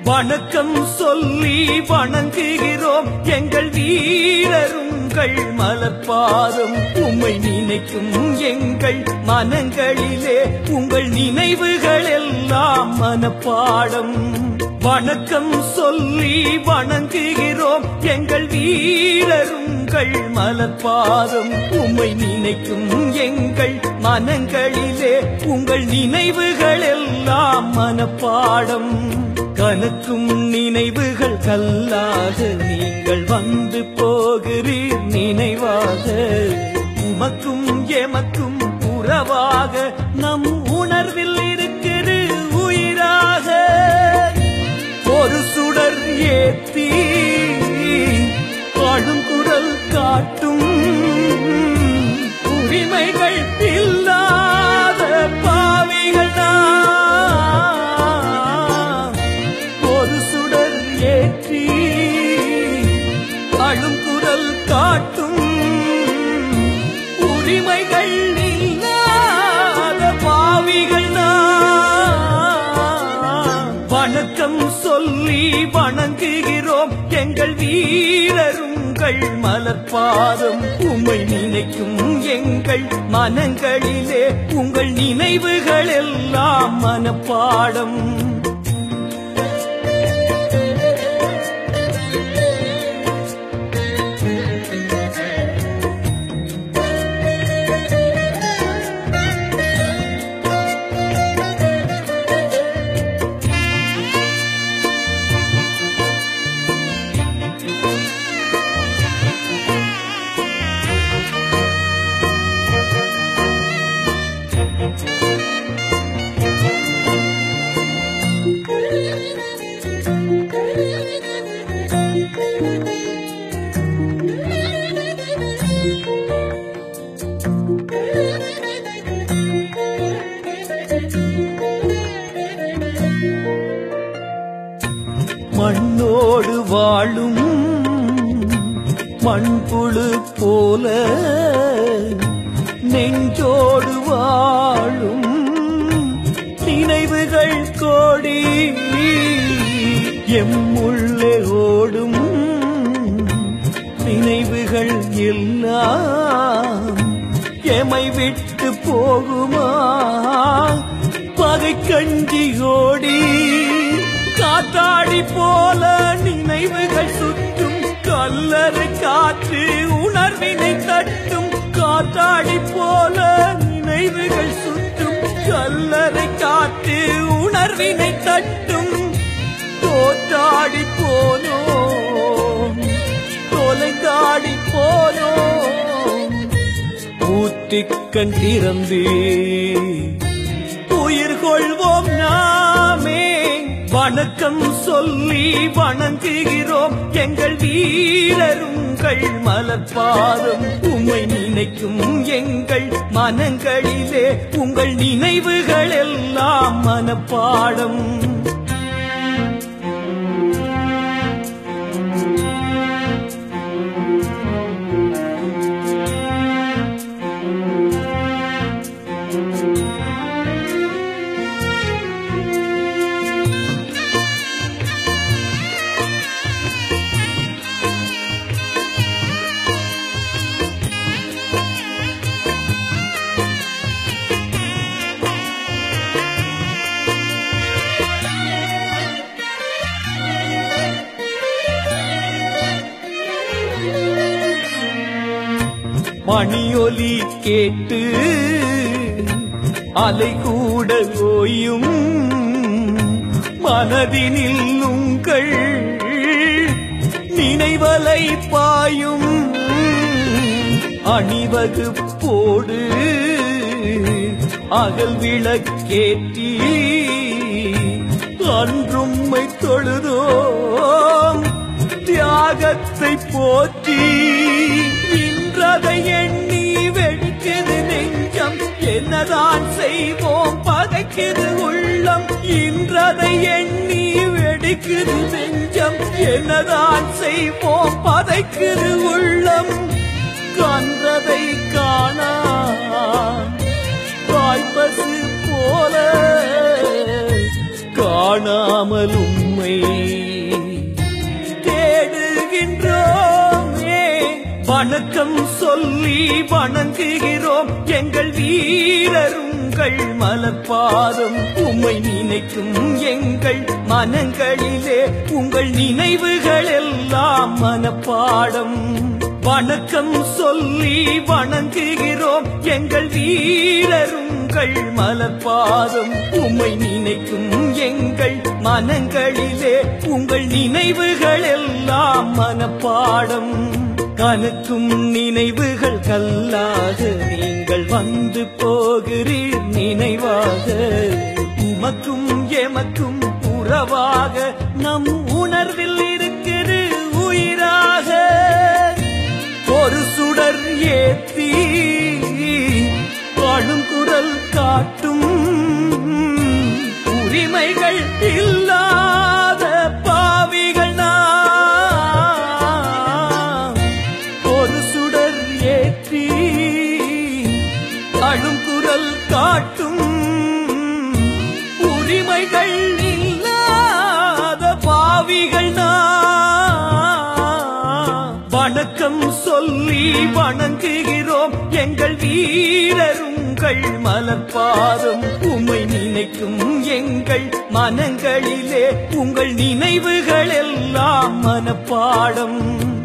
வணக்கம் சொல்லி வணங்குகிறோம் எங்கள் வீரருங்கள் மலர்பாதம் உம்மை நினைக்கும் எங்கள் மனங்களிலே உங்கள் நினைவுகள் எல்லாம் மனப்பாடம் வணக்கம் சொல்லி வணங்குகிறோம் எங்கள் வீரருங்கள் மலர்பாதம் உம்மை நினைக்கும் எங்கள் மனங்களிலே உங்கள் நினைவுகள் எல்லாம் மனப்பாடம் கனக்கும் நினைவுகள் கல்லாக நீங்கள் வந்து போகிறீர் நினைவாக உமக்கும் எமக்கும் உறவாக நம் உணர்வில் இருக்கிறது உயிராக ஒரு சுடர் ஏத்தி பாடுங்குரல் காட்டும் உரிமைகள் இல்லாத பாவிகள் நாம். ஒரு சுடர் ஏற்றி அழுங்குரல் காட்டும் உரிமைகள் இல்லாத பாவிகள் நாம். வணக்கம் சொல்லி வணங்குகிறோம் எங்கள் வீரருங்கள் மலர்பாதம் உம்மை நினைக்கும் எங்கள் மனங்களிலே உங்கள் நினைவுகள் எல்லாம் மனப்பாடம் மண்ணோடு வாழும் மண்புழு போல நெஞ்சோடு வாழும் நினைவுகள் கோடி எம்முள்ளே ஓடும் நினைவுகள் எல்லாம் எமை விட்டு போகுமா பகை கஞ்சி ஓடி காத்தாடி போல நினைவுகள் சுற்றும் கல்லறை காற்று உணர்வினை தட்டும் காத்தாடி போல நினைவுகள் சுற்றும் கல்லறை காற்று உணர்வினை தட்டும் தோற்றாடி போனோம் தொலைந்தாடி போனோம் ஊற்றிக்கண் திறந்து உயிர் கொள்வோம் நாமே வணக்கம் சொல்லி வணங்குகிறோம் எங்கள் வீரருங்கள் மலர்பாதம் உம்மை நினைக்கும் எங்கள் மனங்களிலே உங்கள் நினைவுகள் எல்லாம் மனப்பாடம் மணியொலி கேட்டு அலை கூட ஓயும் மனதினில் உங்கள் நினைவலை பாயும் அணிவகுப்போடு அகல் விளக்கேற்றி அன்றும்மை தொழுதோம் தியாகத்தை போற்றி இன்றதை எண்ணி வெடிக்குது நெஞ்சம் என்னதான் செய்வோம் பகைக்குது உள்ளம் இன்றதை எண்ணி வெடிக்குது நெஞ்சம் என்னதான் செய்வோம் பதைக்குது உள்ளம் கன்றதை காணா வாய்ப்பது போல காணாமல் உம்மை வணக்கம் சொல்லி வணங்குகிறோம் எங்கள் வீரருங்கள் மலர்பாதம் உம்மை நினைக்கும் எங்கள் மனங்களிலே உங்கள் நினைவுகள் எல்லாம் மனப்பாடம் வணக்கம் சொல்லி வணங்குகிறோம் எங்கள் வீரருங்கள் மலர்பாதம் உம்மை நினைக்கும் எங்கள் மனங்களிலே உங்கள் நினைவுகள் எல்லாம் மனப்பாடம் கனக்கும் நினைவுகள் கல்லாக நீங்கள் வந்து போகிறீர் நினைவாக உமக்கும் எமக்கும் உறவாக நம் உணர்வில் இருக்கிறது உயிராக ஒரு சுடர் ஏத்தி பாடும் குரல் காட்டும் உரிமைகள் இல்லாத பாவிகள் நாம் ஒரு சுடர் ஏற்றி அழும் குரல் காட்டும் உரிமைகள் இல்லாத பாவிகள் நாம் வணக்கம் சொல்லி வணங்குகிறோம் எங்கள் வீரருங்கள் மலர்பாதம் உம்மை நினைக்கும் எங்கள் மனங்களிலே உங்கள் நினைவுகள் எல்லாம் மனப்பாடம்